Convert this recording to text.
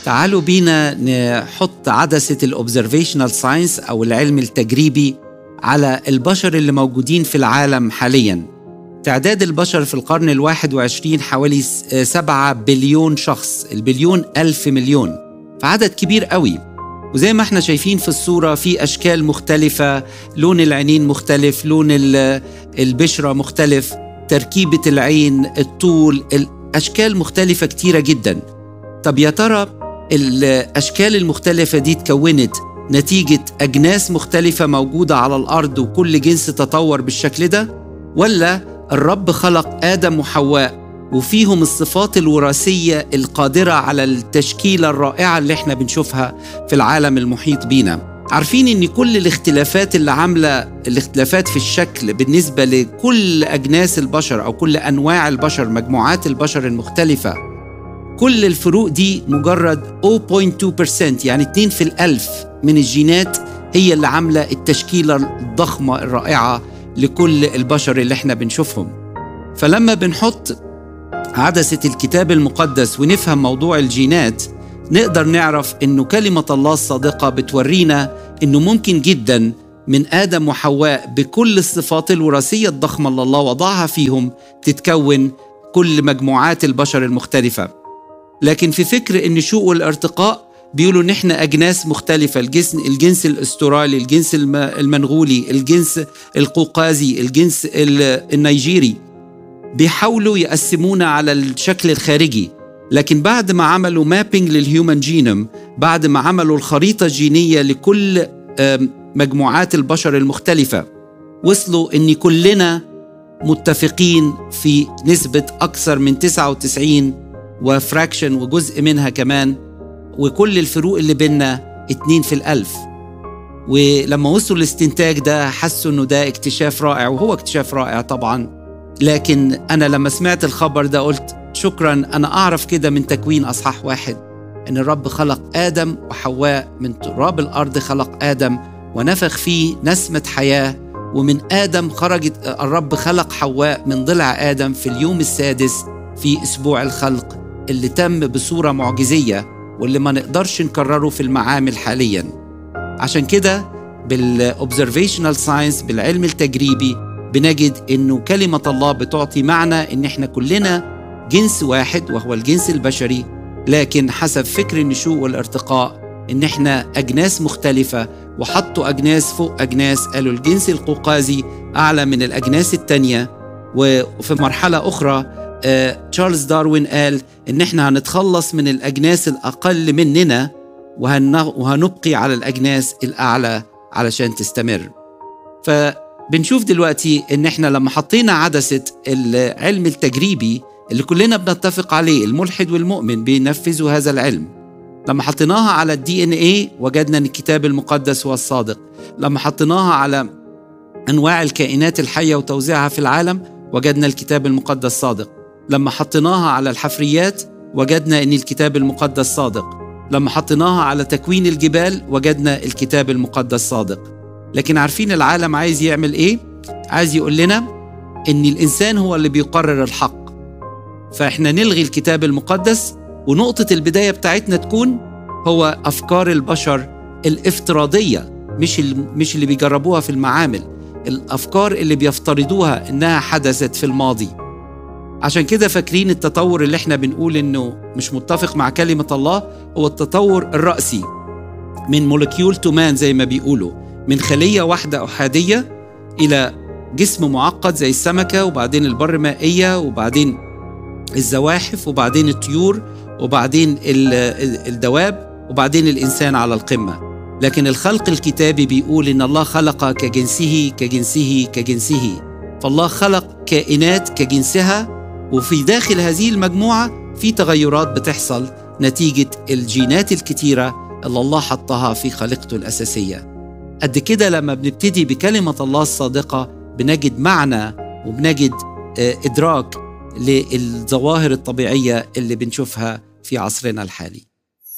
تعالوا بينا نحط عدسة الأوبزرفيشنال ساينس أو العلم التجريبي على البشر اللي موجودين في العالم حاليا تعداد البشر في القرن الواحد وعشرين حوالي سبعة بليون شخص البليون ألف مليون فعدد كبير قوي وزي ما احنا شايفين في الصورة في أشكال مختلفة لون العينين مختلف لون البشرة مختلف تركيبة العين الطول الأشكال مختلفة كتيرة جدا طب يا ترى الأشكال المختلفة دي اتكونت نتيجة أجناس مختلفة موجودة على الأرض وكل جنس تطور بالشكل ده ولا الرب خلق آدم وحواء وفيهم الصفات الوراثية القادرة على التشكيلة الرائعة اللي احنا بنشوفها في العالم المحيط بينا عارفين ان كل الاختلافات اللي عاملة الاختلافات في الشكل بالنسبة لكل أجناس البشر أو كل أنواع البشر مجموعات البشر المختلفة كل الفروق دي مجرد 0.2% يعني 2 في الألف من الجينات هي اللي عاملة التشكيلة الضخمة الرائعة لكل البشر اللي احنا بنشوفهم فلما بنحط عدسة الكتاب المقدس ونفهم موضوع الجينات نقدر نعرف انه كلمة الله الصادقة بتورينا انه ممكن جدا من آدم وحواء بكل الصفات الوراثية الضخمة اللي الله وضعها فيهم تتكون كل مجموعات البشر المختلفة لكن في فكر النشوء والارتقاء بيقولوا ان احنا اجناس مختلفه الجنس الجنس الاسترالي الجنس المنغولي الجنس القوقازي الجنس النيجيري بيحاولوا يقسمونا على الشكل الخارجي لكن بعد ما عملوا مابينج للهيومن جينوم بعد ما عملوا الخريطه الجينيه لكل مجموعات البشر المختلفه وصلوا ان كلنا متفقين في نسبه اكثر من 99 وفراكشن وجزء منها كمان وكل الفروق اللي بيننا اتنين في الألف ولما وصلوا الاستنتاج ده حسوا انه ده اكتشاف رائع وهو اكتشاف رائع طبعا لكن انا لما سمعت الخبر ده قلت شكرا انا اعرف كده من تكوين اصحاح واحد ان الرب خلق ادم وحواء من تراب الارض خلق ادم ونفخ فيه نسمه حياه ومن ادم خرجت الرب خلق حواء من ضلع ادم في اليوم السادس في اسبوع الخلق اللي تم بصوره معجزيه واللي ما نقدرش نكرره في المعامل حاليا عشان كده بالاوبزرفيشنال ساينس بالعلم التجريبي بنجد انه كلمه الله بتعطي معنى ان احنا كلنا جنس واحد وهو الجنس البشري لكن حسب فكر النشوء والارتقاء ان احنا اجناس مختلفه وحطوا اجناس فوق اجناس قالوا الجنس القوقازي اعلى من الاجناس التانيه وفي مرحله اخرى تشارلز داروين قال ان احنا هنتخلص من الاجناس الاقل مننا وهنبقي على الاجناس الاعلى علشان تستمر فبنشوف دلوقتي ان احنا لما حطينا عدسه العلم التجريبي اللي كلنا بنتفق عليه الملحد والمؤمن بينفذوا هذا العلم لما حطيناها على الدي ان ايه وجدنا ان الكتاب المقدس هو الصادق لما حطيناها على انواع الكائنات الحيه وتوزيعها في العالم وجدنا الكتاب المقدس صادق لما حطيناها على الحفريات وجدنا ان الكتاب المقدس صادق لما حطيناها على تكوين الجبال وجدنا الكتاب المقدس صادق لكن عارفين العالم عايز يعمل ايه عايز يقول لنا ان الانسان هو اللي بيقرر الحق فاحنا نلغي الكتاب المقدس ونقطه البدايه بتاعتنا تكون هو افكار البشر الافتراضيه مش مش اللي بيجربوها في المعامل الافكار اللي بيفترضوها انها حدثت في الماضي عشان كده فاكرين التطور اللي احنا بنقول انه مش متفق مع كلمة الله هو التطور الرأسي من مولكيول تو مان زي ما بيقولوا من خلية واحدة أحادية إلى جسم معقد زي السمكة وبعدين البر مائية وبعدين الزواحف وبعدين الطيور وبعدين الدواب وبعدين الإنسان على القمة لكن الخلق الكتابي بيقول إن الله خلق كجنسه كجنسه كجنسه فالله خلق كائنات كجنسها وفي داخل هذه المجموعة في تغيرات بتحصل نتيجة الجينات الكتيرة اللي الله حطها في خليقته الأساسية قد كده لما بنبتدي بكلمة الله الصادقة بنجد معنى وبنجد إدراك للظواهر الطبيعية اللي بنشوفها في عصرنا الحالي